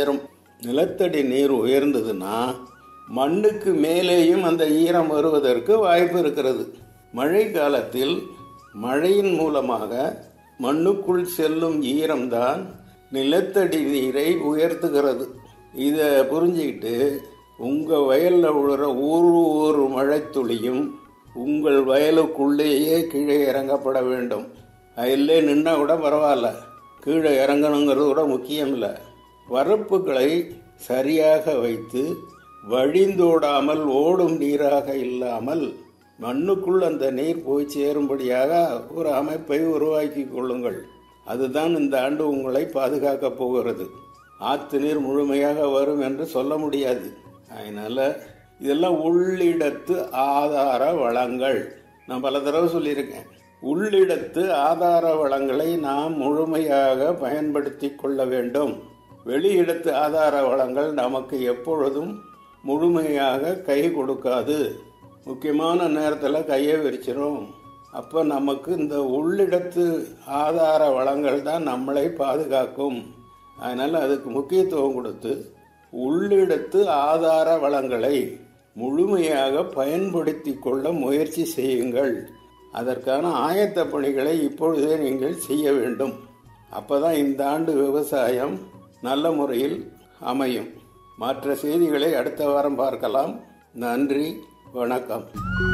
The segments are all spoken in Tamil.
உயரும் நிலத்தடி நீர் உயர்ந்ததுன்னா மண்ணுக்கு மேலேயும் அந்த ஈரம் வருவதற்கு வாய்ப்பு இருக்கிறது மழை காலத்தில் மழையின் மூலமாக மண்ணுக்குள் செல்லும் ஈரம்தான் நிலத்தடி நீரை உயர்த்துகிறது இதை புரிஞ்சுக்கிட்டு உங்கள் வயலில் விழுற ஒரு ஒரு மழைத்துளியும் உங்கள் வயலுக்குள்ளேயே கீழே இறங்கப்பட வேண்டும் அதிலே நின்னா கூட பரவாயில்ல கீழே இறங்கணுங்கிறது கூட முக்கியம் இல்லை வரப்புகளை சரியாக வைத்து வழிந்தோடாமல் ஓடும் நீராக இல்லாமல் மண்ணுக்குள் அந்த நீர் போய் சேரும்படியாக ஒரு அமைப்பை உருவாக்கி கொள்ளுங்கள் அதுதான் இந்த ஆண்டு உங்களை பாதுகாக்கப் போகிறது ஆற்று நீர் முழுமையாக வரும் என்று சொல்ல முடியாது அதனால இதெல்லாம் உள்ளிடத்து ஆதார வளங்கள் நான் பல தடவை சொல்லியிருக்கேன் உள்ளிடத்து ஆதார வளங்களை நாம் முழுமையாக பயன்படுத்தி கொள்ள வேண்டும் வெளியிடத்து ஆதார வளங்கள் நமக்கு எப்பொழுதும் முழுமையாக கை கொடுக்காது முக்கியமான நேரத்தில் கையை விரிச்சிரும் அப்போ நமக்கு இந்த உள்ளிடத்து ஆதார வளங்கள் தான் நம்மளை பாதுகாக்கும் அதனால் அதுக்கு முக்கியத்துவம் கொடுத்து உள்ளிடத்து ஆதார வளங்களை முழுமையாக பயன்படுத்தி கொள்ள முயற்சி செய்யுங்கள் அதற்கான ஆயத்த பணிகளை இப்பொழுதே நீங்கள் செய்ய வேண்டும் அப்பதான் இந்த ஆண்டு விவசாயம் நல்ல முறையில் அமையும் மற்ற செய்திகளை அடுத்த வாரம் பார்க்கலாம் நன்றி வணக்கம்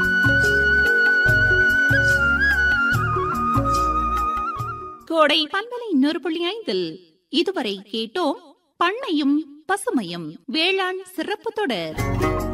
கோடை பண்பலை நூறு புள்ளி ஐந்தில் இதுவரை கேட்டோம் பண்ணையும் பசுமையும் வேளாண் சிறப்பு தொடர்